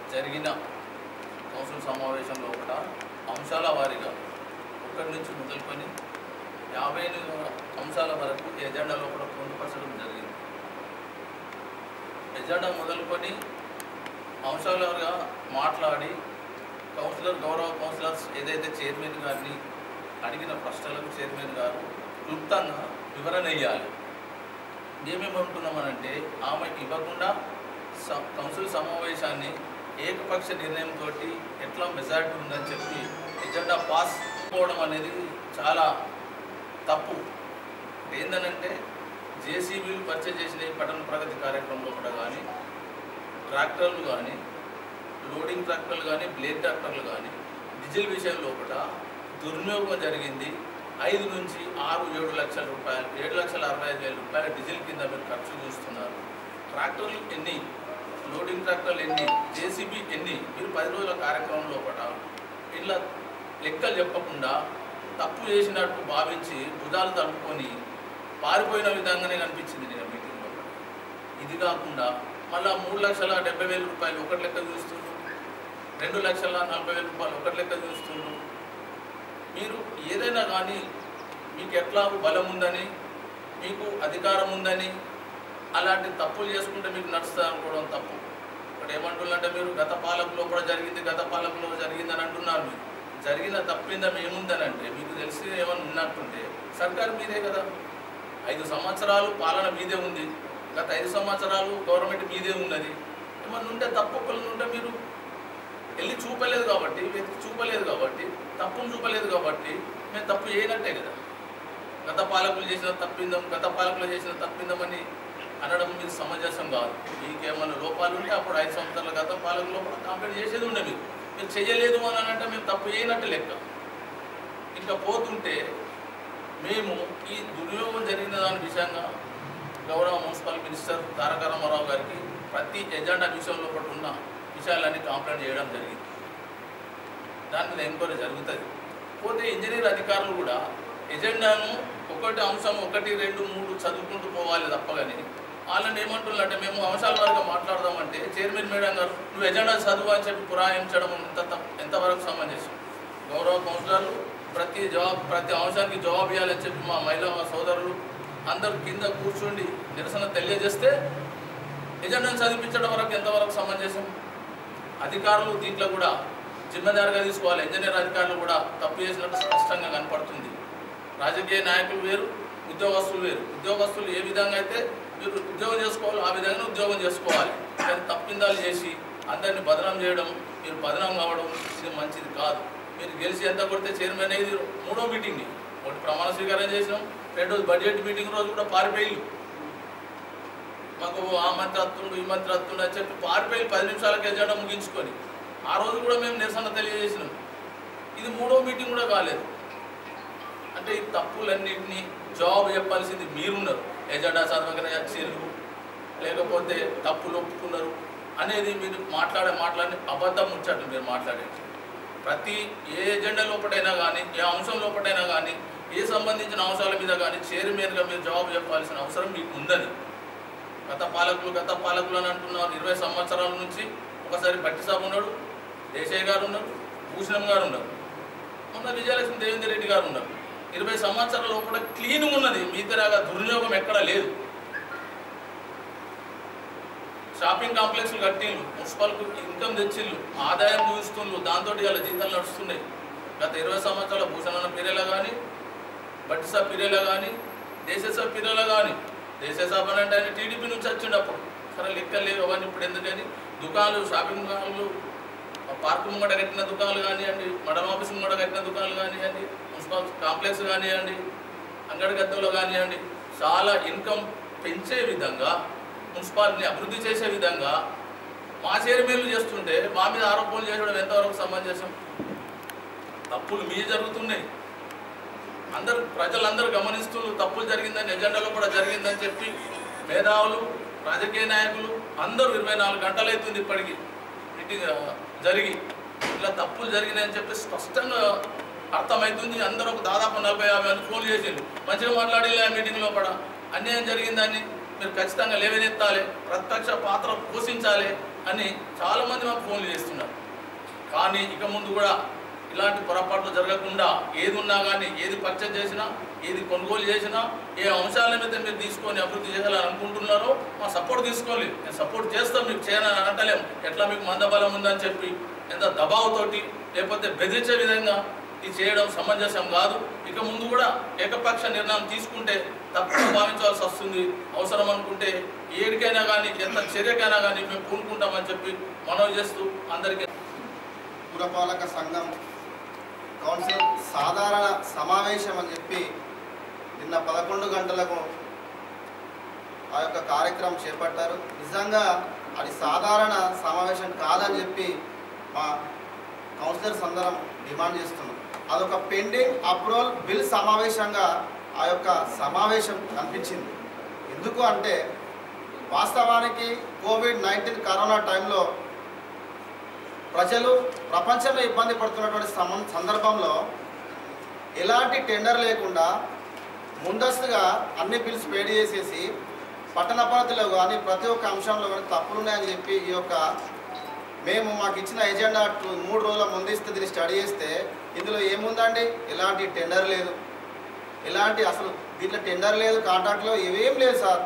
జరిగిన కౌన్సిల్ సమావేశంలో కూడా అంశాల వారీగా ఒకటి నుంచి మొదలుకొని యాభై ఎనిమిది అంశాల వరకు ఎజెండాలో కూడా పొందుపరచడం జరిగింది ఎజెండా మొదలుకొని అంశాల వారీగా మాట్లాడి కౌన్సిలర్ గౌరవ కౌన్సిలర్స్ ఏదైతే చైర్మన్ గారిని అడిగిన ప్రశ్నలకు చైర్మన్ గారు క్లుప్తంగా వివరణ ఇవ్వాలి ఏమేమంటున్నామనంటే ఆమె ఇవ్వకుండా స- కౌన్సిల్ సమావేశాన్ని ఏకపక్ష నిర్ణయంతో ఎట్లా మెజారిటీ ఉందని చెప్పి ఎజెండా పాస్ పోవడం అనేది చాలా తప్పు ఏందనంటే జేసీబీలు పర్చేజ్ చేసిన ఈ పట్టణ ప్రగతి కార్యక్రమంలో కూడా కానీ ట్రాక్టర్లు కానీ లోడింగ్ ట్రాక్టర్లు కానీ బ్లేడ్ ట్రాక్టర్లు కానీ డీజిల్ విషయంలో కూడా దుర్వినియోగం జరిగింది ఐదు నుంచి ఆరు ఏడు లక్షల రూపాయలు ఏడు లక్షల అరవై ఐదు వేల రూపాయల డీజిల్ కింద మీరు ఖర్చు చూస్తున్నారు ట్రాక్టర్లు ఎన్ని లోడింగ్ ట్రాక్టర్లు ఎన్ని జేసీబీ ఎన్ని మీరు పది రోజుల కార్యక్రమంలో కూడా ఇట్లా లెక్కలు చెప్పకుండా తప్పు చేసినట్టు భావించి భుజాలు తలుపుకొని పారిపోయిన విధంగానే కనిపించింది నేను మీటింగ్లో కూడా. ఇది కాకుండా మళ్ళా మూడు లక్షల డెబ్బై వేల రూపాయలు ఒకటి లెక్క చూస్తుండ్రు రెండు లక్షల నలభై వేల రూపాయలు ఒకటి లెక్క చూస్తుండ్రు మీరు ఏదైనా కానీ మీకు ఎట్లా బలం ఉందని మీకు అధికారం ఉందని అలాంటి తప్పులు చేసుకుంటే మీకు నడుస్తుంది అనుకోవడం తప్పు ఇప్పుడు ఏమంటున్నారంటే మీరు గత పాలకులో కూడా జరిగింది గత పాలకులో జరిగిందని అంటున్నారు మీరు జరిగిన తప్పిందం ఏముందని అంటే మీకు తెలిసి ఏమన్నా ఉన్నట్టుంటే సర్కారు మీదే కదా ఐదు సంవత్సరాలు పాలన మీదే ఉంది గత ఐదు సంవత్సరాలు గవర్నమెంట్ మీదే ఉన్నది ఏమన్నా ఉంటే తప్పకుండా ఉంటే మీరు వెళ్ళి చూపలేదు కాబట్టి వెతికి చూపలేదు కాబట్టి తప్పును చూపలేదు కాబట్టి మేము తప్పు చేయనట్టే కదా గత పాలకులు చేసిన తప్పిందం గత పాలకులు చేసిన తప్పిందం అని అనడం మీకు సమంజసం కాదు మీకేమైనా లోపాలు ఉంటే అప్పుడు ఐదు సంవత్సరాల గత పాలకులు లోపల కంప్లైంట్ చేసేది ఉండే మీరు మీరు చేయలేదు అని అంటే మేము తప్పు చేయనట్టు లెక్క ఇంకా పోతుంటే మేము ఈ దుర్వినియోగం జరిగిన దాని విషయంగా గౌరవ మున్సిపల్ మినిస్టర్ తారక రామారావు గారికి ప్రతి ఎజెండా విషయంలో ఒకటి ఉన్న విషయాలన్నీ కంప్లైంట్ చేయడం జరిగింది దాని మీద ఎంక్వైరీ జరుగుతుంది పోతే ఇంజనీర్ అధికారులు కూడా ఎజెండాను ఒకటి అంశం ఒకటి రెండు మూడు చదువుకుంటూ పోవాలి తప్ప కానీ వాళ్ళని ఏమంటున్నారంటే మేము అంశాల వరకు మాట్లాడదామంటే చైర్మన్ మేడం గారు నువ్వు ఎజెండా చదువు అని చెప్పి పురాయించడం ఎంత తప్ప- ఎంతవరకు సమంజసం గౌరవ కౌన్సిలర్లు ప్రతి జవాబు ప్రతి అంశానికి జవాబు ఇవ్వాలని చెప్పి మా మహిళా సోదరులు అందరూ కింద కూర్చుండి నిరసన తెలియజేస్తే ఎజెండాను చదివించడం వరకు ఎంతవరకు సమంజసం అధికారులు దీంట్లో కూడా జిమ్మదారుగా తీసుకోవాలి ఇంజనీర్ అధికారులు కూడా తప్పు చేసినట్టు స్పష్టంగా కనపడుతుంది రాజకీయ నాయకులు వేరు ఉద్యోగస్తులు వేరు ఉద్యోగస్తులు ఏ విధంగా అయితే మీరు ఉద్యోగం చేసుకోవాలో ఆ విధంగా ఉద్యోగం చేసుకోవాలి కానీ తప్పిందాలు చేసి అందరిని బదనాం చేయడం మీరు బదనాం కావడం ఇది మంచిది కాదు మీరు గెలిచి ఎంత కొడితే చైర్మన్ అయ్యేది మూడో మీటింగ్ ఒకటి ప్రమాణ స్వీకారం చేసినాం రెండోది బడ్జెట్ మీటింగ్ రోజు కూడా పారిపోయి మాకు ఆ మంత్రి వస్తుండు ఈ మంత్రి వస్తుండు అని చెప్పి పారిపోయి పది నిమిషాలకి ఎజెండా ముగించుకొని ఆ రోజు కూడా మేము నిరసన తెలియజేసినాం ఇది మూడో మీటింగ్ కూడా కాలేదు అంటే ఈ తప్పులన్నింటినీ జవాబు చెప్పాల్సింది మీరున్నారు ఎజెండా చదవకనే వచ్చారు లేకపోతే తప్పులు ఒప్పుకున్నారు అనేది మీరు మాట్లాడే మాట్లాడి అబద్ధం ముచ్చట్లు మీరు మాట్లాడేది ప్రతి ఏ ఎజెండా లోపటైనా కానీ ఏ అంశం లోపటైనా కానీ ఏ సంబంధించిన అంశాల మీద కానీ చైర్మన్గా మీరు జవాబు చెప్పాల్సిన అవసరం మీకు ఉందని గత పాలకులు గత పాలకులు అని అంటున్నారు ఇరవై సంవత్సరాల నుంచి ఒకసారి బట్టి సాబు ఉన్నాడు దేశయ్య గారు ఉన్నారు భూషణం గారు ఉన్నారు మొన్న విజయలక్ష్మి దేవేందర్ రెడ్డి గారు ఉన్నారు ఇరవై సంవత్సరాల లోపల క్లీన్ ఉన్నది మీతరాగా దుర్వినియోగం ఎక్కడా లేదు షాపింగ్ కాంప్లెక్స్లు కట్టిండ్రు మున్సిపల్కు ఇన్కమ్ తెచ్చిళ్ళు ఆదాయం చూస్తుండ్రు దాంతో ఇలా జీతాలు నడుస్తున్నాయి గత ఇరవై సంవత్సరాల భూషణ పీరియలా కానీ బట్టిసా పీరియలా కానీ దేశసా పీరియలా కానీ దేశసభ అంటే ఆయన టీడీపీ నుంచి వచ్చిండు అప్పుడు సరే లెక్కలు లేవు అవన్నీ ఇప్పుడు ఎందుకని దుకాణాలు షాపింగ్ దుకాణాలు పార్కు ముంగట కట్టిన దుకాణాలు కానివ్వండి మడం ఆఫీస్ ముంగట కట్టిన దుకాణాలు కానివ్వండి మున్సిపల్ కాంప్లెక్స్ కానివ్వండి అంగడి గద్దెలో కానివ్వండి చాలా ఇన్కమ్ పెంచే విధంగా మున్సిపాలిటీని అభివృద్ధి చేసే విధంగా మా చైర్మన్లు చేస్తుంటే మా మీద ఆరోపణలు చేయడం ఎంతవరకు సమంజసం తప్పులు మీ జరుగుతున్నాయి అందరు ప్రజలందరూ గమనిస్తున్నారు తప్పులు జరిగిందని ఎజెండాలో కూడా జరిగిందని చెప్పి మేధావులు రాజకీయ నాయకులు అందరూ ఇరవై నాలుగు గంటలు అవుతుంది ఇప్పటికి మీటింగ్ ఆ, జరిగి ఇలా తప్పులు జరిగినాయని చెప్పి స్పష్టంగా అర్థమవుతుంది అందరూ ఒక దాదాపు నలభై యాభై మంది ఫోన్ చేసిండు మంచిగా మాట్లాడి ఆ మీటింగ్లో కూడా అన్యాయం జరిగిందని మీరు ఖచ్చితంగా లేవనెత్తాలి ప్రత్యక్ష పాత్ర పోషించాలి అని చాలామంది మాకు ఫోన్లు చేస్తున్నారు కానీ ఇక ముందు కూడా ఇలాంటి పొరపాట్లు జరగకుండా ఏది ఉన్నా కానీ ఏది పర్చేజ్ చేసినా ఏది కొనుగోలు చేసినా ఏ అంశాల మీద మీరు తీసుకొని అభివృద్ధి చేయాలని అనుకుంటున్నారో మా సపోర్ట్ తీసుకోవాలి నేను సపోర్ట్ చేస్తాం మీకు చేయనని అనటలేం ఎట్లా మీకు మందబలం ఉందని చెప్పి ఎంత దబావుతోటి లేకపోతే బెదిరించే విధంగా ఇది చేయడం సమంజసం కాదు ఇక ముందు కూడా ఏకపక్ష నిర్ణయం తీసుకుంటే తప్పుగా భావించాల్సి వస్తుంది అవసరం అనుకుంటే ఏడికైనా కానీ ఎంత చర్యకైనా కానీ మేము పూనుకుంటామని చెప్పి మనవి చేస్తూ అందరికీ పురపాలక సంఘం కౌన్సిల్ సాధారణ సమావేశం అని చెప్పి నిన్న పదకొండు గంటలకు ఆ యొక్క కార్యక్రమం చేపట్టారు నిజంగా అది సాధారణ సమావేశం కాదని చెప్పి మా కౌన్సిలర్స్ అందరం డిమాండ్ చేస్తున్నాం అదొక పెండింగ్ అప్రూవల్ బిల్ సమావేశంగా ఆ యొక్క సమావేశం కనిపించింది ఎందుకు అంటే వాస్తవానికి కోవిడ్ నైన్టీన్ కరోనా టైంలో ప్రజలు ప్రపంచంలో ఇబ్బంది పడుతున్నటువంటి సమ సందర్భంలో ఎలాంటి టెండర్ లేకుండా ముందస్తుగా అన్ని బిల్స్ పేడ్ చేసేసి పట్టణ పరిధిలో కానీ ప్రతి ఒక్క అంశంలో కానీ తప్పులున్నాయని చెప్పి ఈ యొక్క మేము మాకు ఇచ్చిన ఎజెండా టూ- మూడు రోజుల ముందు ఇస్తే దీన్ని స్టడీ చేస్తే ఇందులో ఏముందండి ఎలాంటి టెండర్ లేదు ఎలాంటి అసలు దీంట్లో టెండర్ లేదు కాంట్రాక్ట్లో ఇవేం లేదు సార్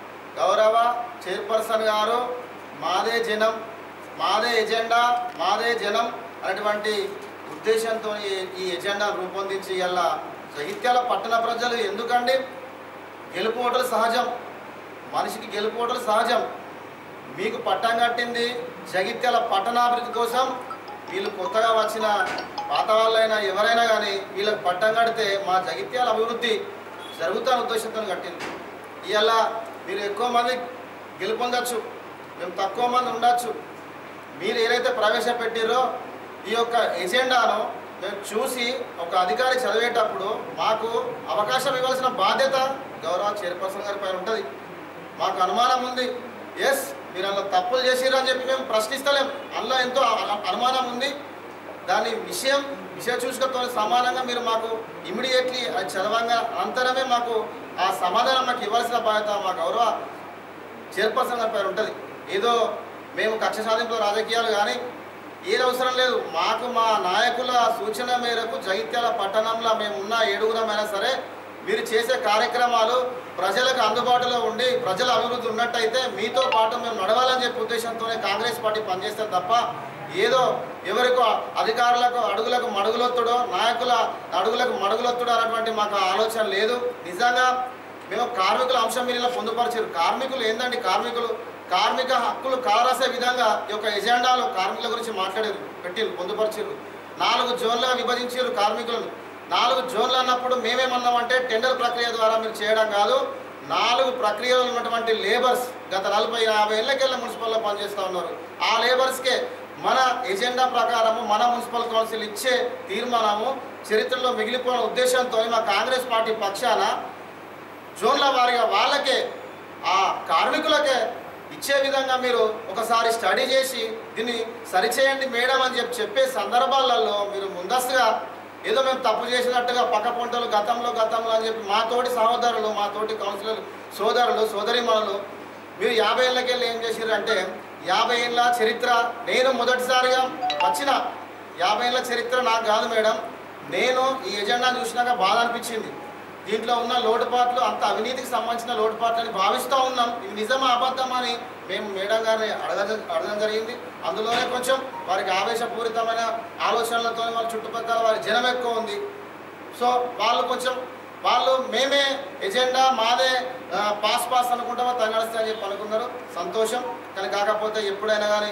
గౌరవ చైర్పర్సన్ గారు మాదే జనం మాదే ఎజెండా మాదే జనం అనేటువంటి ఉద్దేశంతో ఈ- ఈ ఎజెండా రూపొందించి ఇలా జగిత్యాల పట్టణ ప్రజలు ఎందుకండి గెలుపు ఓటలు సహజం మనిషికి గెలుపు ఓటలు సహజం మీకు పట్టం కట్టింది జగిత్యాల పట్టణాభివృద్ధి కోసం వీళ్ళు కొత్తగా వచ్చిన పాత వాళ్ళైనా ఎవరైనా కానీ వీళ్ళకి పట్టం కడితే మా జగిత్యాల అభివృద్ధి జరుగుతున్న ఉద్దేశంతో కట్టింది ఇవాళ మీరు ఎక్కువ మంది గెలుపొందొచ్చు మేము తక్కువ మంది ఉండొచ్చు మీరు ఏదైతే ప్రవేశపెట్టిరో ఈ యొక్క ఎజెండాను మేము చూసి ఒక అధికారి చదివేటప్పుడు మాకు అవకాశం ఇవ్వాల్సిన బాధ్యత గౌరవ చైర్పర్సన్ గారి పైన ఉంటుంది మాకు అనుమానం ఉంది ఎస్ మీరు అందులో తప్పులు చేసిర్రు అని చెప్పి మేము ప్రశ్నిస్తలేం అందులో ఎంతో అను- అనుమానం ఉంది దాని విషయం విషయ చూసుకతో సమానంగా మీరు మాకు ఇమీడియట్లీ అది చదవంగా అంతరమే మాకు ఆ సమాధానం మాకు ఇవ్వాల్సిన బాధ్యత మా గౌరవ చైర్పర్సన్ గారి పేరు ఉంటుంది ఏదో మేము కక్ష సాధింపుల రాజకీయాలు కానీ ఏది అవసరం లేదు మాకు మా నాయకుల సూచన మేరకు జగిత్యాల పట్టణంలో మేము ఉన్న ఏడుగురమైనా సరే మీరు చేసే కార్యక్రమాలు ప్రజలకు అందుబాటులో ఉండి ప్రజల అభివృద్ధి ఉన్నట్టయితే మీతో పాటు మేము నడవాలని చెప్పే ఉద్దేశంతోనే కాంగ్రెస్ పార్టీ పనిచేస్తే తప్ప ఏదో ఎవరికో అధికారులకు అడుగులకు మడుగులొత్తుడో నాయకుల అడుగులకు మడుగులొత్తుడో అనేటువంటి మాకు ఆలోచన లేదు నిజంగా మేము కార్మికుల అంశం మీరు ఇలా పొందుపరిచారు కార్మికులు ఏందండి కార్మికులు కార్మిక హక్కులు కారాసే విధంగా ఈ యొక్క ఎజెండాలో కార్మికుల గురించి మాట్లాడారు పెట్టిరు పొందుపరిచారు నాలుగు జోన్లుగా విభజించారు కార్మికులను నాలుగు జోన్లు అన్నప్పుడు మేమేమన్నామంటే టెండర్ ప్రక్రియ ద్వారా మీరు చేయడం కాదు నాలుగు ప్రక్రియలు ఉన్నటువంటి లేబర్స్ గత నలభై యాభై ఏళ్ళకెళ్ళ మున్సిపల్లో పనిచేస్తూ ఉన్నారు ఆ లేబర్స్కే మన ఎజెండా ప్రకారము మన మున్సిపల్ కౌన్సిల్ ఇచ్చే తీర్మానము చరిత్రలో మిగిలిపోయిన ఉద్దేశంతో మా కాంగ్రెస్ పార్టీ పక్షాన జోన్ల వారిగా వాళ్ళకే ఆ కార్మికులకే ఇచ్చే విధంగా మీరు ఒకసారి స్టడీ చేసి దీన్ని సరిచేయండి మేడం అని చెప్పి చెప్పే సందర్భాలలో మీరు ముందస్తుగా ఏదో మేము తప్పు చేసినట్టుగా పక్క పొంటలు గతంలో గతంలో అని చెప్పి మా తోటి సహోదరులు మా తోటి కౌన్సిలర్ సోదరులు సోదరిమణులు మీరు యాభై ఏళ్ళకెళ్ళి ఏం చేసారు అంటే యాభై ఏళ్ళ చరిత్ర నేను మొదటిసారిగా వచ్చిన యాభై ఏళ్ళ చరిత్ర నాకు కాదు మేడం నేను ఈ ఎజెండా చూసినాక బాధ అనిపించింది దీంట్లో ఉన్న లోటుపాట్లు అంత అవినీతికి సంబంధించిన లోటుపాట్లని భావిస్తూ ఉన్నాం ఇవి నిజమా అబద్ధమా అని మేము మేడం గారిని అడగ అడగడం జరిగింది అందులోనే కొంచెం వారికి ఆవేశపూరితమైన ఆలోచనలతో వాళ్ళ చుట్టుపక్కల వారి జనం ఎక్కువ ఉంది సో వాళ్ళు కొంచెం వాళ్ళు మేమే ఎజెండా మాదే ఆ, పాస్ పాస్ అనుకుంటామో తగ్గడుస్తా అని చెప్పి అనుకున్నారు సంతోషం కానీ కాకపోతే ఎప్పుడైనా కానీ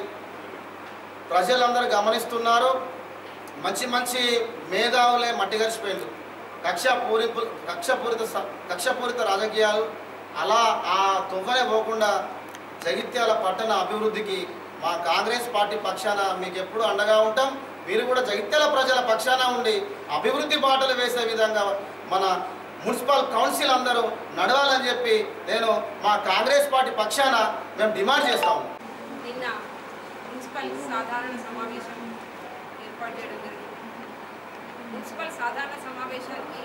ప్రజలందరూ గమనిస్తున్నారు మంచి మంచి మేధావులే మట్టి కలిసిపోయింది కక్ష పూరిపు కక్షపూరిత స- కక్షపూరిత రాజకీయాలు అలా ఆ తువ్వనే పోకుండా జగిత్యాల పట్టణ అభివృద్ధికి మా కాంగ్రెస్ పార్టీ పక్షాన మీకు ఎప్పుడు అండగా ఉంటాం మీరు కూడా జగిత్యాల ప్రజల పక్షాన ఉండి అభివృద్ధి బాటలు వేసే విధంగా మన మున్సిపల్ కౌన్సిల్ అందరూ నడవాలని చెప్పి నేను మా కాంగ్రెస్ పార్టీ పక్షాన మేము డిమాండ్ చేస్తాము నిన్న మున్సిపల్ సాధారణ సమావేశం ఏర్పాటు చేయడం జరిగింది మున్సిపల్ సాధారణ సమావేశానికి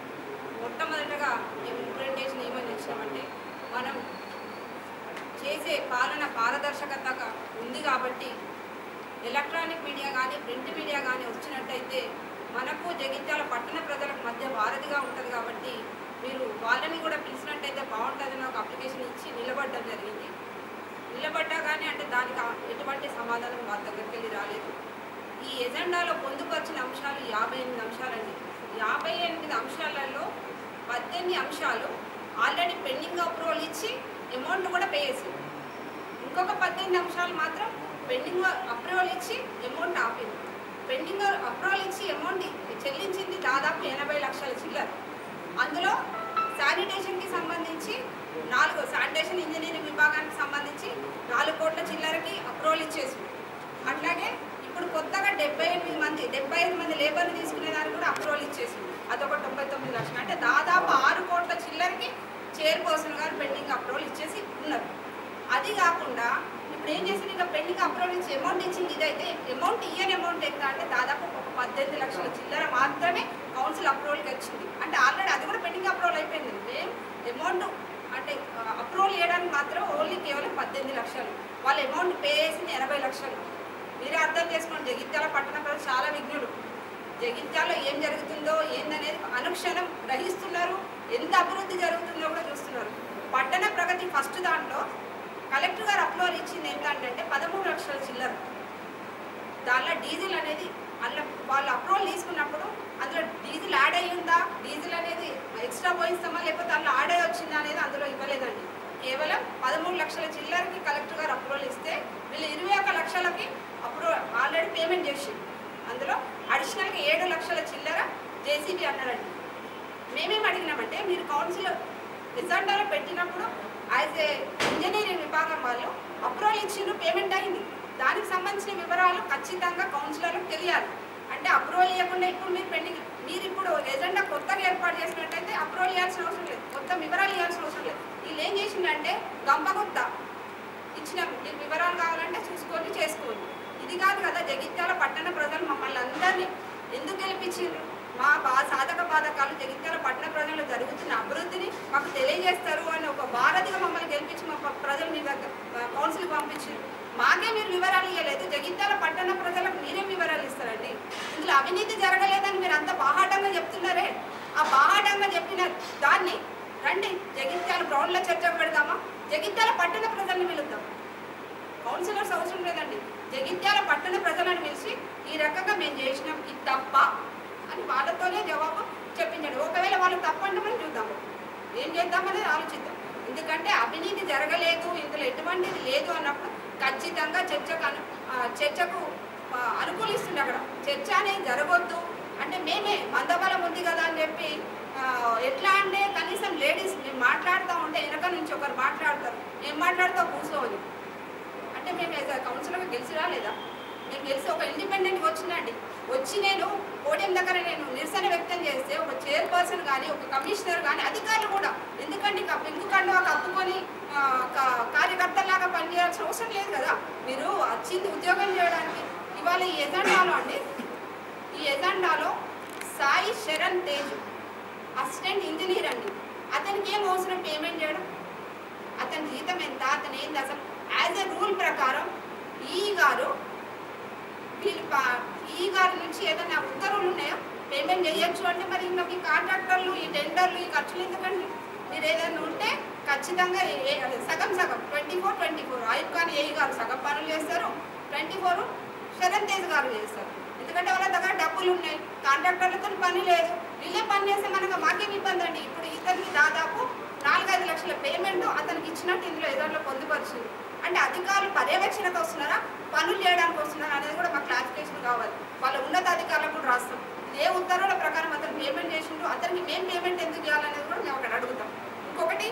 మొట్టమొదటగా మేము ఇంప్లిమెంటేషన్ ఏమని వచ్చినామంటే మనం చేసే ఇప్పటికే పాలన పారదర్శకతగా ఉంది కాబట్టి ఎలక్ట్రానిక్ మీడియా కానీ ప్రింట్ మీడియా కానీ వచ్చినట్టయితే మనకు జగిత్యాల పట్టణ ప్రజలకు మధ్య వారధిగా ఉంటుంది కాబట్టి మీరు వాళ్ళని కూడా పిలిచినట్టయితే బాగుంటుందని ఒక అప్లికేషన్ ఇచ్చి నిలబడడం జరిగింది నిలబడ్డా కానీ అంటే దానికి ఆ- ఎటువంటి సమాధానం వాళ్ళ దగ్గరికి వెళ్ళి రాలేదు ఈ ఎజెండాలో పొందుపరిచిన అంశాలు యాభై ఎనిమిది అంశాలండి యాభై ఎనిమిది అంశాలలో పద్దెనిమిది అంశాలు ఆల్రెడీ పెండింగ్ అప్రూవల్ ఇచ్చి అమౌంట్ కూడా పే చేసింది ఇంకొక పద్దెనిమిది అంశాలు మాత్రం పెండింగ్ అప్రూవల్ ఇచ్చి అమౌంట్ ఆపింది పెండింగ్ అప్రూవల్ ఇచ్చి అమౌంట్ చెల్లించింది దాదాపు ఎనభై లక్షల చిల్లర అందులో శానిటేషన్కి సంబంధించి నాలుగు శానిటేషన్ ఇంజనీరింగ్ విభాగానికి సంబంధించి నాలుగు కోట్ల చిల్లరకి అప్రూవల్ ఇచ్చేసింది అట్లాగే ఇప్పుడు కొత్తగా డెబ్బై ఎనిమిది మంది డెబ్బై ఐదు మంది లేబర్ని తీసుకునే దానికి కూడా అప్రూవల్ ఇచ్చేసింది అదొక తొంభై తొమ్మిది లక్షలు అంటే దాదాపు ఆరు కోట్ల చిల్లరకి చైర్పర్సన్ గారు పెండింగ్ అప్రూవల్ ఇచ్చేసి ఉన్నారు అది కాకుండా ఇప్పుడు ఏం చేసింది ఇంకా పెండింగ్ అప్రూవల్ ఇచ్చి అమౌంట్ ఇచ్చింది ఇదైతే అమౌంట్ ఇయ్యని అమౌంట్ ఎంత అంటే దాదాపు ఒక పద్దెనిమిది లక్షల చిల్లర మాత్రమే కౌన్సిల్ అప్రూవల్కి వచ్చింది అంటే ఆల్రెడీ అది కూడా పెండింగ్ అప్రూవల్ అయిపోయింది మేము అమౌంట్ అంటే అప్రూవల్ చేయడానికి మాత్రం ఓన్లీ కేవలం పద్దెనిమిది లక్షలు వాళ్ళ అమౌంట్ పే చేసింది ఎనభై లక్షలు మీరే అర్థం చేసుకోండి జగిత్యాల పట్టణ ప్రజలు చాలా విఘ్నులు జగిత్యాలలో ఏం జరుగుతుందో ఏందనేది అనుక్షణం గ్రహిస్తున్నారు ఎంత అభివృద్ధి జరుగుతుందో కూడా చూస్తున్నారు పట్టణ ప్రగతి ఫస్ట్ దాంట్లో కలెక్టర్ గారు అప్రూవల్ ఇచ్చింది ఏంటంటే పదమూడు లక్షల చిల్లర దానిలో డీజిల్ అనేది అందులో వాళ్ళు అప్రూవల్ తీసుకున్నప్పుడు అందులో డీజిల్ యాడ్ అయ్యి ఉందా డీజిల్ అనేది ఎక్స్ట్రా పోయిస్తామా లేకపోతే అందులో యాడ్ అయ్యి వచ్చిందా అనేది అందులో ఇవ్వలేదండి కేవలం పదమూడు లక్షల చిల్లరకి కలెక్టర్ గారు అప్రూవల్ ఇస్తే వీళ్ళు ఇరవై ఒక్క లక్షలకి అప్రూవల్ ఆల్రెడీ పేమెంట్ చేసింది అందులో అడిషనల్గా ఏడు లక్షల చిల్లర జేసీబీ అన్నారండి మేమేం అడిగినామంటే మీరు కౌన్సిల్ రిజల్ట్లో పెట్టినప్పుడు యాజ్ ఏ ఇంజనీరింగ్ విభాగం వాళ్ళు అప్రూవల్ ఇచ్చిండ్రు పేమెంట్ అయింది దానికి సంబంధించిన వివరాలు ఖచ్చితంగా కౌన్సిలర్లకు తెలియాలి అంటే అప్రూవల్ ఇవ్వకుండా ఇప్పుడు మీరు పెండింగ్ మీరు ఇప్పుడు ఎజెండా కొత్తగా ఏర్పాటు చేసినట్టయితే అప్రూవల్ ఇవ్వాల్సిన అవసరం లేదు కొత్త వివరాలు ఇవ్వాల్సిన అవసరం లేదు వీళ్ళు ఏం చేసిందంటే గంపగుత్త ఇచ్చిన మీకు వివరాలు కావాలంటే చూసుకొని చేసుకోండి ఇది కాదు కదా జగిత్యాల పట్టణ ప్రజలు మమ్మల్ని అందరినీ ఎందుకు గెలిపించారు మా బా సాధక బాధకాలు జగిత్యాల పట్టణ ప్రజలు జరుగుతున్న అభివృద్ధిని మాకు తెలియజేస్తారు అని ఒక వారధిగా మమ్మల్ని గెలిపించి మా ప- ప్రజలు మీ దగ్గర కౌన్సిల్ పంపించారు మాకే మీరు వివరాలు ఇవ్వలేదు జగిత్యాల పట్టణ ప్రజలకు మీరేం వివరాలు ఇస్తారండి ఇందులో అవినీతి జరగలేదని మీరు అంత బాహాటంగా చెప్తున్నారే ఆ బాహాటంగా చెప్పిన దాన్ని రండి జగిత్యాల గ్రౌండ్లో చర్చకు పెడదామా జగిత్యాల పట్టణ ప్రజల్ని పిలుద్దాం కౌన్సిలర్స్ అవసరం లేదండి జగిత్యాల పట్టణ ప్రజలను పిలిచి ఈ రకంగా మేము చేసినాం ఇది తప్ప అని వాళ్ళతోనే జవాబు చెప్పించండి ఒకవేళ వాళ్ళు తప్పంటే మనం చూద్దాము ఏం చేద్దామనేది ఆలోచిద్దాం ఎందుకంటే అవినీతి జరగలేదు ఇందులో ఎటువంటిది లేదు అన్నప్పుడు ఖచ్చితంగా చర్చకు అను ఆ, చర్చకు ఆ, అనుకూలిస్తుంది అక్కడ చర్చ అనేది జరగొద్దు అంటే మేమే మందబలం ఉంది కదా అని చెప్పి ఆ, ఎట్లా అంటే కనీసం లేడీస్ మేము మాట్లాడుతూ ఉంటే వెనక నుంచి ఒకరు మాట్లాడతారు ఏం మాట్లాడుతావు కూర్చోని అంటే మేము ఏదో కౌన్సిలర్గా గెలిచి రాలేదా నేను గెలిచి ఒక ఇండిపెండెంట్గా వచ్చినండి వచ్చి నేను పోడియం దగ్గర నేను నిరసన వ్యక్తం చేస్తే ఒక చైర్పర్సన్ కానీ ఒక కమిషనర్ కానీ అధికారులు కూడా ఎందుకంటే ఇక పెంకు కండువా కప్పుకొని ఆ, కా- కార్యకర్తలాగా పనిచేయాల్సిన అవసరం లేదు కదా మీరు వచ్చింది ఉద్యోగం చేయడానికి ఇవాళ ఈ ఎజెండాలో అండి ఈ ఎజెండాలో సాయి శరణ్ తేజ్ అసిస్టెంట్ ఇంజనీర్ అండి అతనికి ఏం అవసరం పేమెంట్ చేయడం అతని జీతం ఎంత అతను ఏంది అసలు యాజ్ ఎ రూల్ ప్రకారం ఈ గారు వీళ్ళు పా- ఈ గారి నుంచి ఏదైనా ఉత్తర్వులు ఉన్నాయో పేమెంట్ చేయొచ్చు అంటే మరి ఇంకా మీ కాంట్రాక్టర్లు ఈ టెండర్లు ఈ ఖర్చులు ఎందుకండి మీరు ఏదైనా ఉంటే ఖచ్చితంగా ఏ- ఏ- అదే సగం సగం twenty four twenty four Ayub Khan ఏ గారు సగం పనులు చేస్తారు ట్వంటీ ఫోర్ శరణ్ తేజ్ గారు చేస్తారు ఎందుకంటే వాళ్ళ దగ్గర డబ్బులు ఉన్నాయి కాంట్రాక్టర్లతో పని లేదు వీళ్ళే పని చేస్తే మనకు మాకేం ఇబ్బంది అండి ఇప్పుడు ఇతనికి దాదాపు నాలుగైదు లక్షల పేమెంట్ అతనికి ఇచ్చినట్టు ఇందులో ఏదో పొందుపరిచింది అంటే అధికారులు పర్యవేక్షణకు వస్తున్నారా పనులు చేయడానికి వస్తున్నారా అనేది కూడా మాకు క్లారిఫికేషన్ కావాలి వాళ్ళ ఉన్నతాధికారులకు కూడా రాస్తాం ఇది ఏ ఉత్తర్వుల ప్రకారం అతను పేమెంట్ చేసిండు అతనికి మేము పేమెంట్ ఎందుకు చేయాలనేది కూడా మేము అక్కడ అడుగుతాం ఇంకొకటి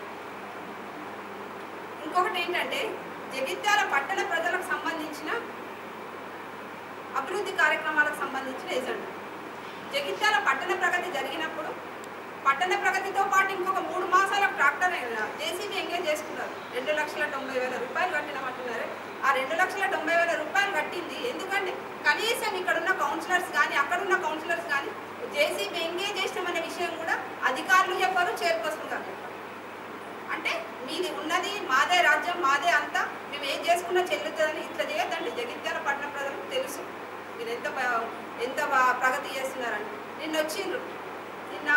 ఇంకొకటి ఏంటంటే జగిత్యాల పట్టణ ప్రజలకు సంబంధించిన అభివృద్ధి కార్యక్రమాలకు సంబంధించిన ఏజెండా జగిత్యాల పట్టణ ప్రగతి జరిగినప్పుడు పట్టణ ప్రగతితో పాటు ఇంకొక మూడు మాసాలకు ట్రాక్టర్ జేసీబీ ఎంగేజ్ చేసుకున్నారు రెండు లక్షల తొంభై వేల రూపాయలు కట్టినామంటున్నారు ఆ రెండు లక్షల తొంభై వేల రూపాయలు కట్టింది ఎందుకంటే కనీసం ఇక్కడ ఉన్న కౌన్సిలర్స్ కానీ అక్కడ ఉన్న కౌన్సిలర్స్ కానీ జేసీబీ ఎంగేజ్ చేసినామనే విషయం కూడా అధికారులు చెప్పారు చైర్పర్సన్ గారు చెప్పారు అంటే మీ ఇది ఉన్నది మాదే రాజ్యం మాదే అంతా మేము ఏం చేసుకున్నా చెల్లుతుందని ఇట్లా చేయొద్దండి జగిత్యాల పట్టణ ప్రజలకు తెలుసు మీరు ఎంత బా- ఎంత బా- ప్రగతి చేస్తున్నారని నిన్న వచ్చిండ్రు నిన్న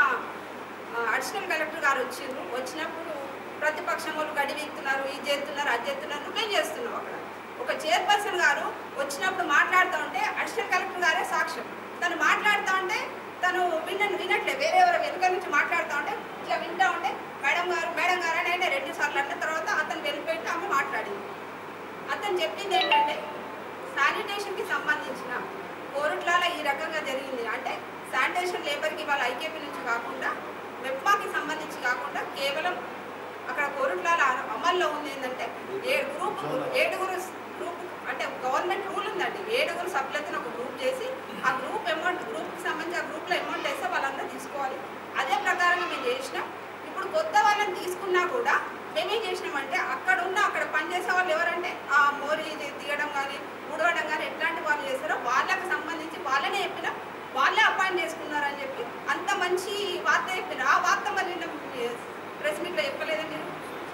అడిషనల్ కలెక్టర్ గారు వచ్చిండ్రు వచ్చినప్పుడు ప్రతిపక్షం వాళ్ళు గడి వీక్తున్నారు ఇది చేస్తున్నారు అది చేస్తున్నారు నువ్వేం చేస్తున్నావు అక్కడ ఒక చైర్పర్సన్ గారు వచ్చినప్పుడు మాట్లాడుతూ ఉంటే అడిషనల్ కలెక్టర్ గారే సాక్ష్యం తను మాట్లాడుతూ ఉంటే తను విన్న వినట్లే వేరే ఎవరు వెనుక నుంచి మాట్లాడుతూ ఉంటే ఇట్లా వింటా ఉంటే మేడం గారు మేడం గారు అని అంటే రెండు సార్లు అన్న తర్వాత అతను వెళ్ళిపోయి ఆమె మాట్లాడింది అతను చెప్పింది ఏంటంటే శానిటేషన్కి సంబంధించిన కోరుట్లాల ఈ రకంగా జరిగింది అంటే శానిటేషన్ లేబర్కి వాళ్ళ ఐకేపీ నుంచి కాకుండా మెప్మాకి సంబంధించి కాకుండా కేవలం అక్కడ కోరుట్లాల అమల్లో ఉంది ఏంటంటే ఏ గ్రూప్ ఏడుగురు గ్రూప్ అంటే గవర్నమెంట్ రూల్ ఉందండి ఏడుగురు సభ్యులతో ఒక గ్రూప్ చేసి ఆ గ్రూప్ అమౌంట్ గ్రూప్కి సంబంధించి ఆ గ్రూప్లో అమౌంట్ వేస్తే వాళ్ళందరూ తీసుకోవాలి అదే ప్రకారంగా మేము చేసినాం ఇప్పుడు కొత్త వాళ్ళని తీసుకున్నా కూడా మేమేం చేసినామంటే అక్కడ ఉన్న అక్కడ పనిచేసే వాళ్ళు ఎవరంటే ఆ మోరి ఇది తీయడం కానీ ఉడవడం కానీ ఎట్లాంటి వాళ్ళు చేస్తారో వాళ్ళకి సంబంధించి వాళ్ళనే చెప్పిన వాళ్ళే అపాయింట్ చేసుకున్నారని చెప్పి అంత మంచి వార్త చెప్పిన ఆ వార్త మరి ప్రెస్ మీట్లో చెప్పలేదండి మీరు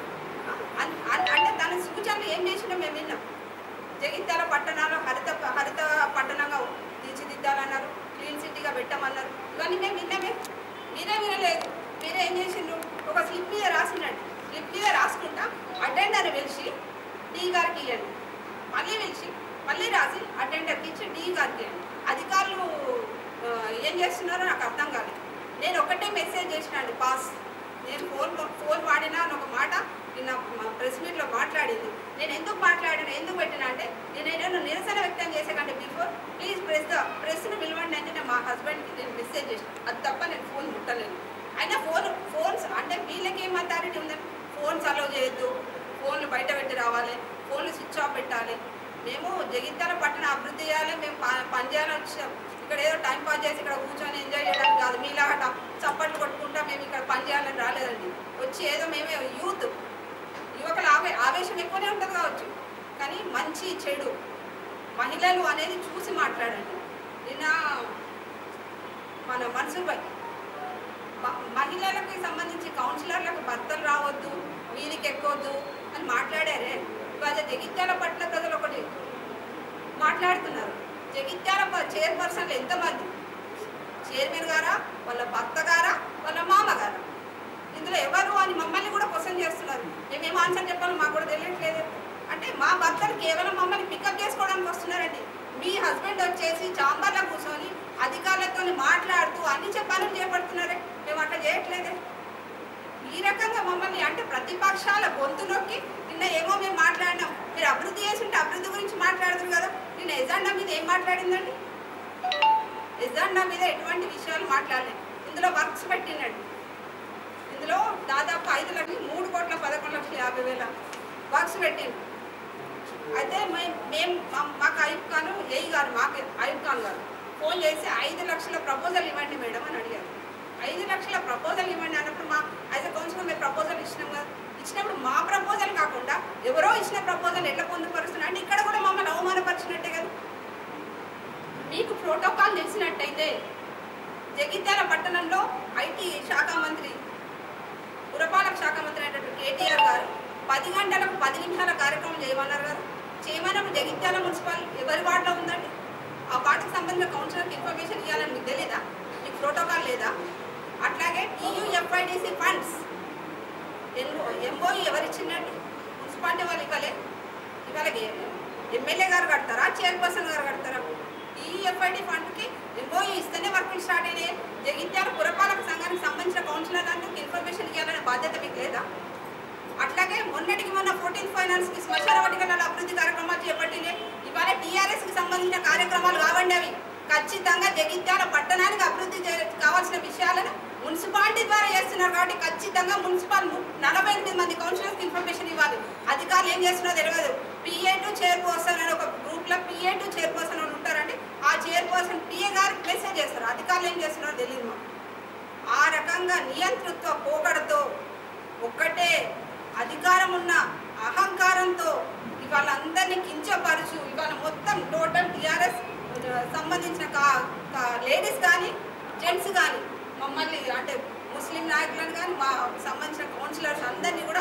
అన్- అన్- అంటే దాని సూచనలు ఏం చేసినా మేము విన్నాం జగిత్యాల పట్టణాలు హరిత హరిత పట్టణంగా తీర్చిదిద్దాలన్నారు క్లీన్ సిటీగా పెట్టమన్నారు ఇవన్నీ మేము విన్నామే మీరే వినలేదు మీరే ఏం చేసిండ్రు ఒక స్లిప్ మీద రాసినట్టు స్లిప్ మీద రాసుకుంటా అటెండర్ పిలిచి డీ గారికి ఇవ్వండి మళ్ళీ పిలిచి మళ్ళీ రాసి అటెండర్కి ఇచ్చి డీ గారికి ఇవ్వండి అధికారులు ఆ, ఏం చేస్తున్నారో నాకు అర్థం కాలేదు నేను ఒకటే మెసేజ్ చేసిన అండి పాస్ నేను ఫోన్ ఫోన్ వాడినా అని ఒక మాట నిన్న ప్రెస్ మీట్లో మాట్లాడింది నేను ఎందుకు మాట్లాడినా ఎందుకు పెట్టినా అంటే నేను ఏదైనా నిరసన వ్యక్తం చేసే కంటే బిఫోర్ ప్లీజ్ ప్రెస్ ద ప్రెస్ను పిలవండి అంటే నేను మా హస్బెండ్కి నేను మెసేజ్ చేసిన అది తప్ప నేను ఫోన్ ముట్టలేను అయినా ఫోన్ ఫోన్స్ అంటే వీళ్ళకి ఏం అథారిటీ ఉందని ఫోన్స్ అలో చేయొద్దు ఫోన్లు బయట పెట్టి రావాలి ఫోన్లు స్విచ్ ఆఫ్ పెట్టాలి మేము జగిత్యాల పట్టణ అభివృద్ధి చేయాలి మేము ప- పని చేయాలని వచ్చాం ఇక్కడ ఏదో టైం పాస్ చేసి ఇక్కడ కూర్చొని ఎంజాయ్ చేయడానికి కాదు మీలాగట చప్పట్లు కొట్టుకుంటా మేము ఇక్కడ పని చేయాలని రాలేదండి వచ్చి ఏదో మేమే యూత్ యువకుల ఆవే ఆవేశం ఎక్కువనే ఉంటుంది కావచ్చు కానీ మంచి చెడు మహిళలు అనేది చూసి మాట్లాడండి నిన్న మన మనసుపై మహిళలకు సంబంధించి కౌన్సిలర్లకు భర్తలు రావద్దు వీరికి ఎక్కొద్దు అని మాట్లాడారే ఇవాళ జగిత్యాల పట్ల ప్రజలు ఒకటి మాట్లాడుతున్నారు జగిత్యాల ప- చైర్పర్సన్లు ఎంతమంది చైర్మన్ గారా వాళ్ళ భర్త గారా వాళ్ళ మామ గారా ఇందులో ఎవరు అని మమ్మల్ని కూడా క్వశ్చన్ చేస్తున్నారు మేమేం ఆన్సర్ చెప్పాలో మాకు కూడా తెలియట్లేదు అంటే మా భర్తలు కేవలం మమ్మల్ని పికప్ చేసుకోవడానికి వస్తున్నారండి మీ హస్బెండ్ వచ్చేసి చాంబర్లో కూర్చొని అధికారులతో మాట్లాడుతూ అన్ని చెప్పాలని చేపడుతున్నారే మేము అట్లా చేయట్లేదే ఈ రకంగా మమ్మల్ని అంటే ప్రతిపక్షాల గొంతు నొక్కి నిన్న ఏమో మేము మాట్లాడినాం మీరు అభివృద్ధి చేస్తుంటే అభివృద్ధి గురించి మాట్లాడుతున్నారు కదా నిన్న ఎజెండా మీద ఏం మాట్లాడిందండి ఎజెండా మీద ఎటువంటి విషయాలు మాట్లాడలేదు ఇందులో వర్క్స్ పెట్టినండి ఇందులో దాదాపు ఐదు లక్షలు మూడు కోట్ల పదకొండు లక్షల యాభై వేల వర్క్స్ పెట్టింది అయితే మేము మేము మా- మాకు అయూబ్ ఖాన్ ఏఈ గారు మాకు అయూబ్ ఖాన్ గారు ఫోన్ చేసి ఐదు లక్షల ప్రపోజల్ ఇవ్వండి మేడం అని అడిగారు ఐదు లక్షల ప్రపోజల్ ఇవ్వండి అన్నప్పుడు మా యాజ్ అ కౌన్సిలర్ మేము ప్రపోజల్ ఇచ్చినాం కదా ఇచ్చినప్పుడు మా ప్రపోజల్ కాకుండా ఎవరో ఇచ్చిన ప్రపోజల్ ఎట్లా పొందుపరుస్తున్నా అంటే ఇక్కడ కూడా మమ్మల్ని అవమానపరిచినట్టే కదా మీకు ప్రోటోకాల్ తెలిసినట్టయితే జగిత్యాల పట్టణంలో ఐటీ శాఖ మంత్రి పురపాలక శాఖ మంత్రి అయినటువంటి కేటీఆర్ గారు పది గంటలకు పది నిమిషాల కార్యక్రమం చేయమన్నారు కదా చేయమన్నప్పుడు జగిత్యాల మున్సిపల్ ఎవరి వార్డులో ఉందండి ఆ వార్డుకు సంబంధించిన కౌన్సిలర్కి ఇన్ఫర్మేషన్ ఇవ్వాలని మీకు తెలీదా మీకు ప్రోటోకాల్ లేదా అట్లాగే టీయూఎఫ్ఐడిసి ఫండ్స్ ఎంఓఈ ఎవరు ఇచ్చిందండి మున్సిపాలిటీ వాళ్ళు ఇవ్వలే ఇవాళ ఎమ్మెల్యే గారు కడతారా చైర్పర్సన్ గారు కడతారా టీఎఫ్ఐడి ఫండ్కి ఎంఓఈ ఇస్తేనే వర్కులు స్టార్ట్ అయినాయి జగిత్యాల పురపాలక సంఘానికి సంబంధించిన కౌన్సిలర్ అందరికి ఇన్ఫర్మేషన్ ఇవ్వాలనే బాధ్యత మీకు లేదా అట్లాగే మొన్నటికి మొన్న ఫోర్టీన్ ఫైనాన్స్ కి శ్మశాన వాటికల అభివృద్ధి కార్యక్రమాలు చేపట్టినాయి ఇవాళ టీఆర్ఎస్ కి సంబంధించిన కార్యక్రమాలు కావండి అవి ఖచ్చితంగా జగిత్యాల పట్టణానికి అభివృద్ధి చే- కావాల్సిన విషయాలను మున్సిపాలిటీ ద్వారా చేస్తున్నారు కాబట్టి ఖచ్చితంగా మున్సిపల్ ము- నలభై ఎనిమిది మంది కౌన్సిలర్స్ ఇన్ఫర్మేషన్ ఇవ్వాలి అధికారులు ఏం చేస్తున్నారో తెలియదు పిఏ టు చైర్పర్సన్ అని ఒక గ్రూప్ లో పిఏ టు చైర్పర్సన్ అని ఉంటారండి ఆ చైర్పర్సన్ పిఏ గారికి మెసేజ్ చేస్తారు అధికారులు ఏం చేస్తున్నారో తెలియదు మాకు ఆ రకంగా నియంతృత్వ పోకడతో ఒక్కటే అధికారం ఉన్న అహంకారంతో ఇవాళ అందరినీ కించపరుచు ఇవాళ మొత్తం టోటల్ టీఆర్ఎస్ సంబంధించిన కా లేడీస్ కానీ జెంట్స్ కానీ మమ్మల్ని అంటే ముస్లిం నాయకులను కానీ మా సంబంధించిన కౌన్సిలర్స్ అందరినీ కూడా అవమానపరిచి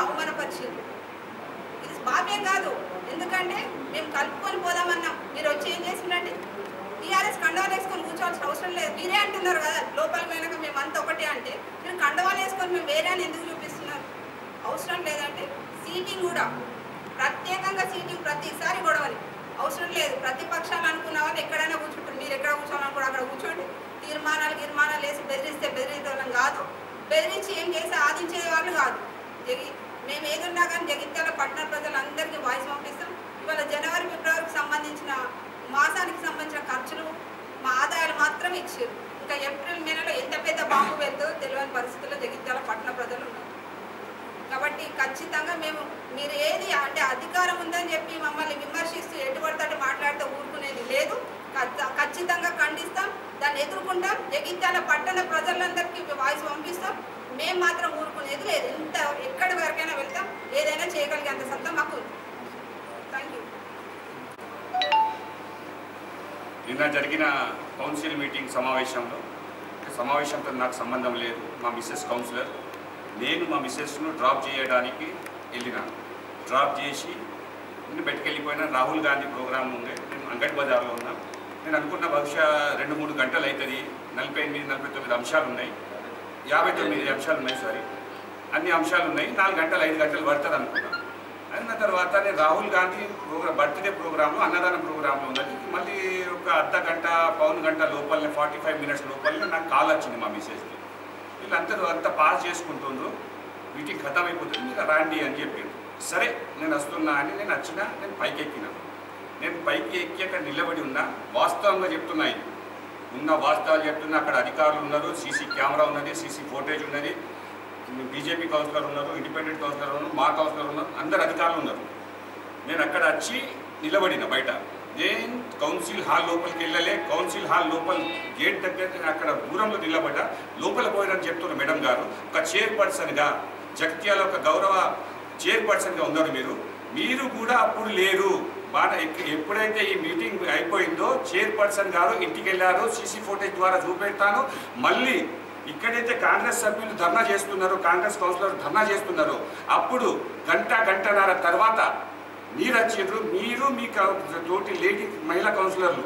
కించపరిచింది ఇది బాబే కాదు ఎందుకంటే మేము కలుపుకొని పోదామన్నాం మీరు వచ్చి ఏం చేసిందంటే టీఆర్ఎస్ కండవాలు వేసుకొని కూర్చోవాల్సిన అవసరం లేదు మీరే అంటున్నారు కదా లోపలికి పోయినాక మేము అంత ఒకటే అంటే మీరు కండవాలు వేసుకొని మేము వేరే అని ఎందుకు చూపిస్తున్నారు అవసరం లేదంటే సీటింగ్ కూడా ప్రత్యేకంగా సీటింగ్ ప్రతిసారి గొడవని అవసరం లేదు ప్రతిపక్షాలు అనుకున్న వాళ్ళు ఎక్కడైనా కూర్చుంటారు మీరు ఎక్కడ కూర్చోవాలనుకో అక్కడ కూర్చోండి తీర్మానాలు తీర్మానాలు వేసి బెదిరిస్తే బెదిరించడం కాదు బెదిరించి ఏం చేసి ఆదించే వాళ్ళు కాదు జగి మేము ఏదున్నా కానీ జగిత్యాల పట్టణ ప్రజలందరికీ వాయిస్ పంపిస్తాం ఇవాళ జనవరి ఫిబ్రవరికి సంబంధించిన మాసానికి సంబంధించిన ఖర్చులు మా ఆదాయాలు మాత్రం ఇచ్చారు ఇంకా ఏప్రిల్ మే నెలలో ఎంత పెద్ద బాంబు వెళ్తుందో తెలియని పరిస్థితుల్లో జగిత్యాల పట్టణ ప్రజలు ఉన్నారు కాబట్టి ఖచ్చితంగా మేము మీరు ఏది అంటే అధికారం ఉందని చెప్పి మమ్మల్ని విమర్శిస్తూ ఎటు పడితే అటు మాట్లాడితే ఊరుకునేది లేదు ఖచ్చ- ఖచ్చితంగా ఖండిస్తాం దాన్ని ఎదుర్కొంటాం జగిత్యాల పట్టణ ప్రజలందరికీ వాయిస్ పంపిస్తాం మేము మాత్రం ఊరుకునేది లేదు ఎంత ఎక్కడి వరకైనా వెళ్తాం ఏదైనా చేయగలిగేంత సత్తా మాకు ఉంది థ్యాంక్ యూ నిన్న జరిగిన కౌన్సిల్ మీటింగ్ సమావేశంలో సమావేశంతో నాకు సంబంధం లేదు మా మిస్సెస్ కౌన్సిలర్ నేను మా మిస్సెస్ను డ్రాప్ చేయడానికి వెళ్ళినాను డ్రాప్ చేసి నేను బయటకెళ్ళిపోయిన రాహుల్ గాంధీ ప్రోగ్రామ్ ఉంది నేను అంగడి బజార్లో ఉన్నా నేను అనుకున్న బహుశా రెండు మూడు గంటలు అవుతుంది నలభై ఎనిమిది నలభై తొమ్మిది అంశాలు ఉన్నాయి యాభై తొమ్మిది అంశాలు ఉన్నాయి సారీ అన్ని అంశాలు ఉన్నాయి నాలుగు గంటలు ఐదు గంటలు పడుతుంది అనుకున్నాను అన్న తర్వాత నేను Rahul Gandhi programme birthday programme అన్నదాన ప్రోగ్రాంలో ఉన్నది మళ్ళీ ఒక అర్ధ గంట పౌన్ గంట లోపలనే ఫార్టీ ఫైవ్ మినిట్స్ లోపలనే నాకు కాల్ వచ్చింది మా మిస్సెస్కి వీళ్ళందరూ అంతా పాస్ చేసుకుంటుండ్రు మీటింగ్ ఖతం అయిపోతుంది మీరు రాండి అని చెప్పిండు సరే నేను వస్తున్నా అని నేను వచ్చిన నేను పైకి ఎక్కిన నేను పైకి ఎక్కి అక్కడ నిలబడి ఉన్నా వాస్తవంగా చెప్తున్నా ఇది ఉన్న వాస్తవాలు చెప్తున్నా అక్కడ అధికారులు ఉన్నారు సీసీ కెమెరా ఉన్నది సీసీ ఫోటేజ్ ఉన్నది బీజేపీ కౌన్సిలర్ ఉన్నారు ఇండిపెండెంట్ కౌన్సిలర్ ఉన్నారు మా కౌన్సిలర్ ఉన్నారు అందరు అధికారులు ఉన్నారు నేను అక్కడ వచ్చి నిలబడిన బయట నేను కౌన్సిల్ హాల్ లోపలికి వెళ్ళలే కౌన్సిల్ హాల్ లోపల గేట్ దగ్గర నేను అక్కడ దూరంలో నిలబడ్డా లోపల పోయినని చెప్తున్నారు మేడం గారు ఒక చైర్పర్సన్గా జగిత్యాల ఒక గౌరవ చైర్పర్సన్గా ఉన్నారు మీరు మీరు కూడా అప్పుడు లేరు బాగా ఎక్- ఎప్పుడైతే ఈ మీటింగ్ అయిపోయిందో చైర్పర్సన్ గారు ఇంటికి వెళ్ళారు సీసీ ఫోటేజ్ ద్వారా చూపెడతాను మళ్ళీ ఇక్కడైతే కాంగ్రెస్ సభ్యులు ధర్నా చేస్తున్నారో కాంగ్రెస్ కౌన్సిలర్ ధర్నా చేస్తున్నారో అప్పుడు గంట గంటన్నర తర్వాత మీరు వచ్చిండ్రు మీరు మీ కౌ- తోటి లేడీ మహిళా కౌన్సిలర్లు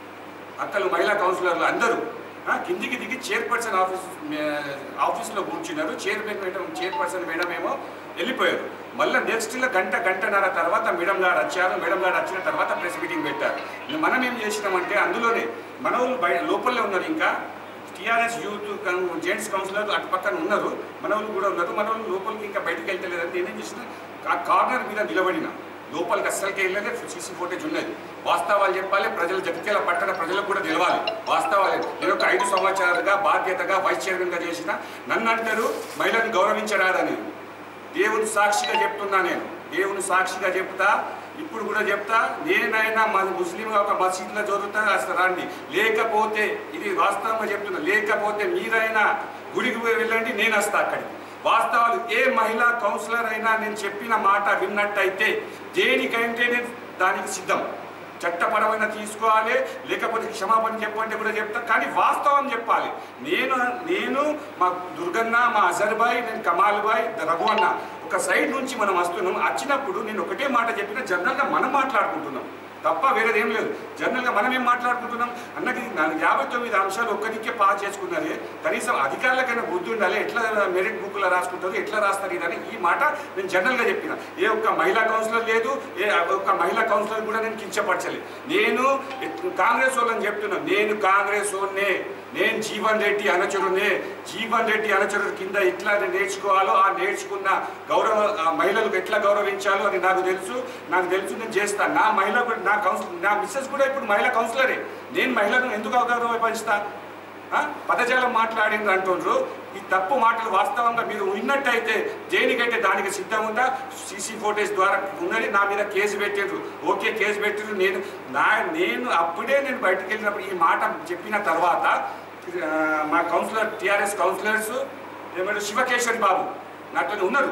అక్కలు మహిళా కౌన్సిలర్లు అందరూ ఆ, కిందికి దిగి చైర్పర్సన్ ఆఫీస్ మే- ఆఫీస్లో కూర్చున్నారు చైర్మన్ మేడం చైర్పర్సన్ మేడం ఏమో వెళ్ళిపోయారు మళ్ళీ నెక్స్ట్ గంట గంటన్నర తర్వాత మేడం గారు వచ్చారు మేడం గారు వచ్చిన తర్వాత ప్రెస్ మీటింగ్ పెట్టారు మనం ఏం చేసినామంటే అందులోనే మన వాళ్ళు బయట లోపలే ఉన్నారు ఇంకా టీఆర్ఎస్ యూత్ కౌన్- జెంట్స్ కౌన్సిలర్ అటు పక్కన ఉన్నారు మన వాళ్ళు కూడా ఉన్నారు మన వాళ్ళు లోపలికి ఇంకా బయటికి వెళ్తలేదని నేనేం చేసిన ఆ కార్నర్ మీద నిలబడిన లోపలికి అస్సలకి వెళ్ళలేదు సీసీ ఫోటేజ్ ఉన్నది వాస్తవాలు చెప్పాలి ప్రజలు జగిత్యాల పట్టణ ప్రజలకు కూడా తెలవాలి వాస్తవాలు నేను ఒక ఐదు సంవత్సరాలుగా బాధ్యతగా వైస్ చైర్మన్గా చేసిన నన్ను అంటారు మహిళను గౌరవించరాదని దేవుని సాక్షిగా చెప్తున్నా నేను దేవుని సాక్షిగా చెప్తా ఇప్పుడు కూడా చెప్తా నేనైనా మా ముస్లిం ఒక మసీద్లో చదువుతా అసలు రండి లేకపోతే ఇది వాస్తవంగా చెప్తున్నా లేకపోతే మీరైనా గుడికి పోయి వెళ్ళండి నేను వస్తా అక్కడికి వాస్తవాలు ఏ మహిళా కౌన్సిలర్ అయినా నేను చెప్పిన మాట విన్నట్టయితే దేనికంటే నేను దానికి సిద్ధం చట్టపరమైన తీసుకోవాలి లేకపోతే క్షమాపణ చెప్పంటే కూడా చెప్తా కానీ వాస్తవం చెప్పాలి నేను నేను మా దుర్గన్న మా అజర్ బాయ్ నేను కమాల్ బాయ్ రఘు అన్న ఒక సైడ్ నుంచి మనం వస్తున్నాం వచ్చినప్పుడు నేను ఒకటే మాట చెప్పిన జనరల్గా మనం మాట్లాడుకుంటున్నాం తప్ప వేరేది ఏం లేదు జనరల్గా మనం ఏం మాట్లాడుకుంటున్నాం అన్నకి నాలుగు యాభై తొమ్మిది అంశాలు ఒక్కదికే పాస్ చేసుకున్నది కనీసం అధికారులకైనా బుద్ధి ఉండాలి ఎట్లా మెరిట్ బుక్లో రాసుకుంటారు ఎట్లా రాస్తారు ఇదని ఈ మాట నేను జనరల్గా చెప్పిన ఏ ఒక్క మహిళా కౌన్సిలర్ లేదు ఏ ఒక్క మహిళా కౌన్సిలర్ కూడా నేను కించపరచలేదు నేను కాంగ్రెస్ వాళ్ళని చెప్తున్నాను నేను కాంగ్రెస్ వాళ్ళనే నేను జీవన్ రెడ్డి అనుచరునే జీవన్ రెడ్డి అనుచరుడు కింద ఎట్లా నేర్చుకోవాలో ఆ నేర్చుకున్న గౌరవ ఆ మహిళలకు ఎట్లా గౌరవించాలో అని నాకు తెలుసు నాకు తెలుసు నేను చేస్తాను నా మహిళ కూడా- నా కౌన్సిల్ నా మిస్సెస్ కూడా ఇప్పుడు మహిళా కౌన్సిలరే నేను మహిళను ఎందుకు అవగౌరవించుతా ఆ? పదజాలం మాట్లాడింది అంటుండ్రు ఈ తప్పు మాటలు వాస్తవంగా మీరు విన్నట్టయితే దేనికైతే దానికి సిద్ధం ఉందా సీసీ ఫోటేజ్ ద్వారా ఉన్నది నా మీద కేసు పెట్టిండ్రు ఓకే కేసు పెట్టిండ్రు నేను నా నేను అప్పుడే నేను బయటకు వెళ్ళినప్పుడు ఈ మాట చెప్పిన తర్వాత ఆ, మా కౌన్సిలర్ టీఆర్ఎస్ కౌన్సిలర్స్ ఏమంటారు శివకేశ్వరి బాబు నాతో ఉన్నారు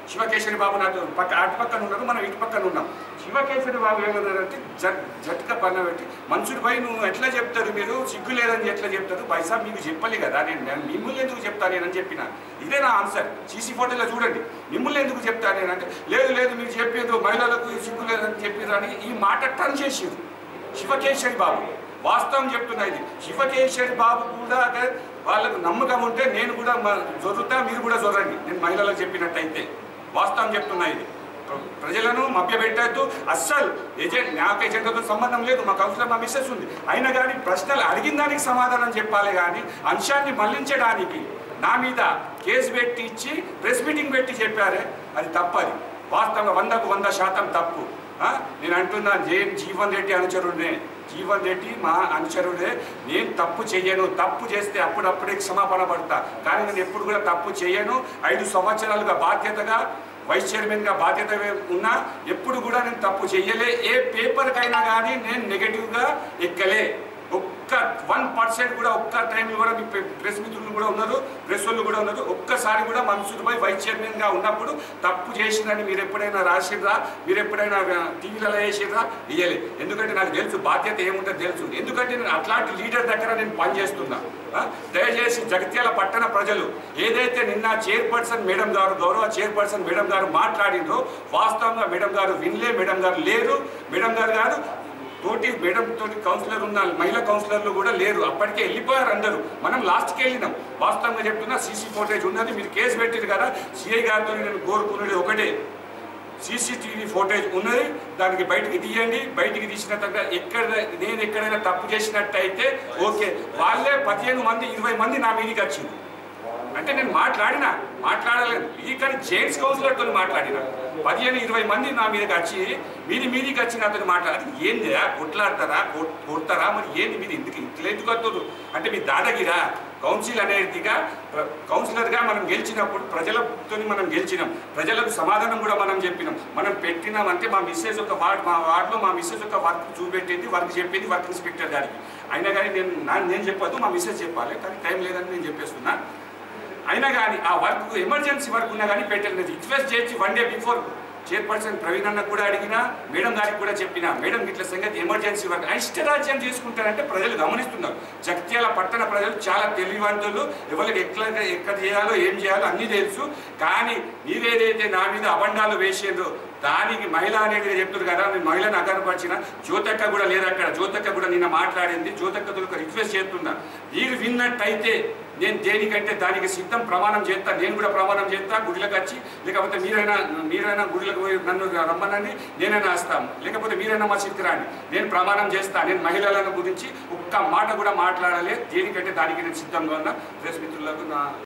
శివకేశరి బాబు నాతో పక్క అటు పక్కన ఉన్నారు మనం ఇటు పక్కన ఉన్నాం శివకేశరి బాబు ఏమన్నారంటే జట్ జట్క పన్న పెట్టి మనుషుడు పై నువ్వు ఎట్లా చెప్తారు మీరు సిగ్గు లేదని ఎట్లా చెప్తారు పైసా మీకు చెప్పలే కదా నేను నేను మిమ్మల్ని ఎందుకు చెప్తా నేనని చెప్పిన ఇదే నా ఆన్సర్ సీసీ ఫోటోలో చూడండి మిమ్మల్ని ఎందుకు చెప్తా నేనంటే లేదు లేదు మీరు చెప్పేది మహిళలకు సిగ్గు లేదని చెప్పేదని ఈ మాట టర్న్ చేసేది శివకేశరి బాబు వాస్తవం చెప్తున్నా ఇది శివకేశరి బాబు కూడా వాళ్ళకు నమ్మకం ఉంటే నేను కూడా మ- జొరుతా మీరు కూడా జొరండి నేను మహిళలకు చెప్పినట్టయితే వాస్తవం చెప్తున్నా ఇది ప్ర- ప్రజలను మభ్యపెట్టద్దు అస్సలు ఏజెంట్ నాకు ఏజెంట్తో సంబంధం లేదు మా కౌన్సిలర్ మా మిస్సెస్ ఉంది అయినా కానీ ప్రశ్నలు అడిగిన దానికి సమాధానం చెప్పాలి కానీ అంశాన్ని మళ్లించడానికి నా మీద కేసు పెట్టి ఇచ్చి ప్రెస్ మీటింగ్ పెట్టి చెప్పారే అది తప్పది వాస్తవంగా వందకు వంద శాతం తప్పు ఆ? నేను అంటున్నా జేఎన్ జీవన్ రెడ్డి అనుచరుడే జీవన్ రెడ్డి మా అనుచరుడే నేను తప్పు చెయ్యను తప్పు చేస్తే అప్పుడప్పుడే క్షమాపణ పడతా కానీ నేను ఎప్పుడు కూడా తప్పు చేయను ఐదు సంవత్సరాలుగా బాధ్యతగా వైస్ చైర్మన్గా బాధ్యత ఉన్నా ఎప్పుడు కూడా నేను తప్పు చెయ్యలే ఏ పేపర్కైనా కానీ నేను నెగటివ్గా ఎక్కలే ఒక్క వన్ పర్సెంట్ కూడా ఒక్క టైంలో కూడా మీ ప్రె- ప్రెస్ మిత్రులు కూడా ఉన్నారు ప్రెస్ వాళ్ళు కూడా ఉన్నారు ఒక్కసారి కూడా మన్సూర్భాయ్ వైస్ చైర్మన్గా ఉన్నప్పుడు తప్పు చేసిందని మీరు ఎప్పుడైనా రాసిర్రా మీరు ఎప్పుడైనా టీవీలలో వేసిర్రా ఇయ్యలే ఎందుకంటే నాకు తెలుసు బాధ్యత ఏముంటుందో తెలుసు ఎందుకంటే నేను అట్లాంటి లీడర్ దగ్గర నేను పనిచేస్తున్నా ఆ? దయచేసి జగిత్యాల పట్టణ ప్రజలు ఏదైతే నిన్న చైర్పర్సన్ మేడం గారు గౌరవ చైర్పర్సన్ మేడం గారు మాట్లాడిందో వాస్తవంగా మేడం గారు వినలే మేడం గారు లేరు మేడం గారు గారు తోటి మేడం తోటి కౌన్సిలర్ ఉన్న మహిళా కౌన్సిలర్లు కూడా లేరు అప్పటికే వెళ్ళిపోయారు అందరూ మనం లాస్ట్కి వెళ్ళినాం వాస్తవంగా చెప్తున్నా సీసీ ఫోటేజ్ ఉన్నది మీరు కేసు పెట్టింది కదా సిఐ గారితో నేను కోరుకున్నది ఒకటే సీసీటీవీ ఫోటేజ్ ఉన్నది దానికి బయటికి తీయండి బయటికి తీసిన తర్వాత ఎక్కడ నేను ఎక్కడైనా తప్పు చేసినట్టయితే ఓకే వాళ్ళే పదిహేను మంది ఇరవై మంది నా మీదకి వచ్చింది అంటే నేను మాట్లాడినా మాట్లాడలేను ఈ కానీ జేమ్స్ కౌన్సిలర్తో మాట్లాడినా పదిహేను ఇరవై మంది నా మీదకి వచ్చి మీది మీదికి వచ్చి నాతో మాట్లాడి ఏంది కొట్లాడతారా కొట్- కొడతారా మరి ఏంది మీరు ఎందుకు ఇట్లా ఎందుకు వద్దు అంటే మీ దాదాగిరా కౌన్సిల్ అనేదిగా ప్ర- కౌన్సిలర్గా మనం గెలిచినప్పుడు ప్రజలతో మనం గెలిచినాం ప్రజలకు సమాధానం కూడా మనం చెప్పినాం మనం పెట్టినాం అంటే మా మిస్సెస్ ఒక వార్డ్ మా వార్డులో మా మిస్సెస్ ఒక వర్క్ చూపెట్టింది వర్క్ చెప్పింది వర్క్ ఇన్స్పెక్టర్ గారికి అయినా కానీ నేను నా- నేను చెప్పొద్దు మా మిస్సెస్ చెప్పాలి కానీ టైం లేదని నేను చెప్పేస్తున్నా అయినా కానీ ఆ వర్క్ ఎమర్జెన్సీ వర్క్ ఉన్నా కానీ పెట్టలేదు రిక్వెస్ట్ చేసి one day before chairperson Praveen అన్న కూడా అడిగినా మేడం గారికి కూడా చెప్పినా మేడం ఇట్లా సంగతి ఎమర్జెన్సీ వర్క్ ఇష్టరాజ్యం చేసుకుంటారంటే ప్రజలు గమనిస్తున్నారు జగిత్యాల పట్టణ ప్రజలు చాలా తెలివివంతులు ఎవరికి ఎట్లా ఎక్కడ చేయాలో ఏం చేయాలో అన్నీ తెలుసు కానీ మీరేదైతే నా మీద అబండాలు వేసేదో దానికి మహిళ అనేది చెప్తున్నారు కదా నేను మహిళను అగరపరిచిన జ్యోతక్క కూడా లేదు అక్కడ జ్యోతక్క కూడా నిన్న మాట్లాడింది జ్యోతక్కతో ఒక రిక్వెస్ట్ చేస్తున్నా మీరు విన్నట్టయితే నేను దేనికంటే దానికి సిద్ధం ప్రమాణం చేస్తా నేను కూడా ప్రమాణం చేస్తా గుడిలకు వచ్చి లేకపోతే మీరైనా మీరైనా గుడిలకు పోయి నన్ను రమ్మనండి నేనైనా వస్తాం లేకపోతే మీరైనా మా సిద్ధి రాండి నేను ప్రమాణం చేస్తా నేను మహిళల గురించి ఒక్క మాట కూడా మాట్లాడలే దేనికంటే దానికి నేను సిద్ధంగా ఉన్నా ప్రెస్ మిత్రులకు నా